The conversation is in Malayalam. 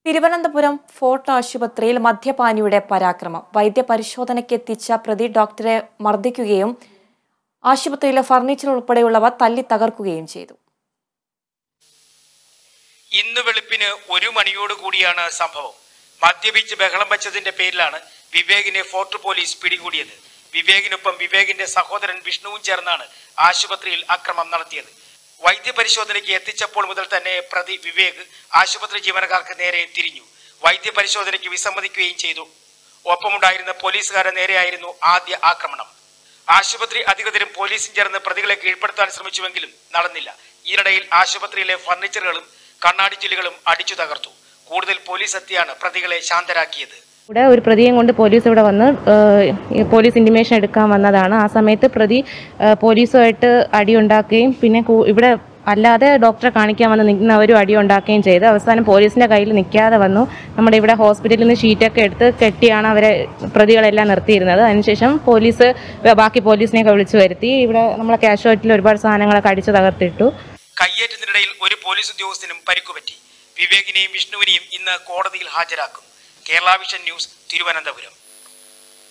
തിരുവനന്തപുരം ഫോർട്ട് ആശുപത്രിയിൽ മദ്യപാനിയുടെ പരാക്രമം വൈദ്യപരിശോധനയ്ക്ക് എത്തിച്ച പ്രതി ഡോക്ടറെ മർദ്ദിക്കുകയും ആശുപത്രിയിലെ ഫർണിച്ചർ ഉൾപ്പെടെയുള്ളവ തല്ലി തകർക്കുകയും ചെയ്തു ഇന്ന് വെളുപ്പിന് ഒരു മണിയോട് കൂടിയാണ് സംഭവം മദ്യപിച്ച് ബഹളം വച്ചതിന്റെ പേരിലാണ് വിവേകിനെ ഫോർട്ട് പോലീസ് പിടികൂടിയത് വിവേകിനൊപ്പം വിവേകിന്റെ സഹോദരൻ വിഷ്ണുവും ചേർന്നാണ് ആശുപത്രിയിൽ അക്രമം നടത്തിയത് വൈദ്യപരിശോധനയ്ക്ക് എത്തിച്ചപ്പോൾ മുതൽ തന്നെ പ്രതി വിവേക് ആശുപത്രി ജീവനക്കാർക്ക് നേരെ തിരിഞ്ഞു വൈദ്യപരിശോധനയ്ക്ക് വിസമ്മതിക്കുകയും ചെയ്തു ഒപ്പമുണ്ടായിരുന്ന പോലീസുകാരുടെ നേരെയായിരുന്നു ആദ്യ ആക്രമണം ആശുപത്രി അധികൃതരും പോലീസും ചേർന്ന് പ്രതികളെ കീഴ്പ്പെടുത്താൻ ശ്രമിച്ചുവെങ്കിലും നടന്നില്ല ഇതിനിടയിൽ ആശുപത്രിയിലെ ഫർണിച്ചറുകളും കണ്ണാടി ചില്ലുകളും അടിച്ചു തകർത്തു കൂടുതൽ പോലീസ് എത്തിയാണ് പ്രതികളെ ശാന്തരാക്കിയത് ഇവിടെ ഒരു പ്രതിയും കൊണ്ട് പോലീസ് ഇവിടെ വന്ന് ഏഹ്, ഈ പോലീസ് ഇൻറ്റിമേഷൻ എടുക്കാൻ വന്നതാണ് ആ സമയത്ത് പ്രതി ഏഹ്, പോലീസുമായിട്ട് അടിയുണ്ടാക്കുകയും പിന്നെ കൂ- ഇവിടെ അല്ലാതെ ഡോക്ടറെ കാണിക്കാൻ വന്ന് നിൽക്കുന്നവരും അടിയുണ്ടാക്കുകയും ചെയ്ത് അവസാനം പോലീസിൻ്റെ കയ്യിൽ നിൽക്കാതെ വന്നു നമ്മുടെ ഇവിടെ ഹോസ്പിറ്റലിൽ നിന്ന് ഷീറ്റൊക്കെ എടുത്ത് കെട്ടിയാണ് അവരെ പ്രതികളെല്ലാം നിർത്തിയിരുന്നത് അതിനുശേഷം പോലീസ് ബാക്കി പോലീസിനെയൊക്കെ വിളിച്ചു വരുത്തി ഇവിടെ നമ്മളെ കാഷ്വാലിറ്റിയിൽ ഒരുപാട് സാധനങ്ങളൊക്കെ അടിച്ചു തകർത്തിട്ടു കയ്യേറ്റത്തിനിടയിൽ ഒരു പോലീസ് ഉദ്യോഗസ്ഥനും പരിക്കുപറ്റി വിവേകിനെയും വിഷ്ണുവിനെയും ഇന്ന് കോടതിയിൽ ഹാജരാക്കും കേരള വിഷൻ ന്യൂസ് തിരുവനന്തപുരം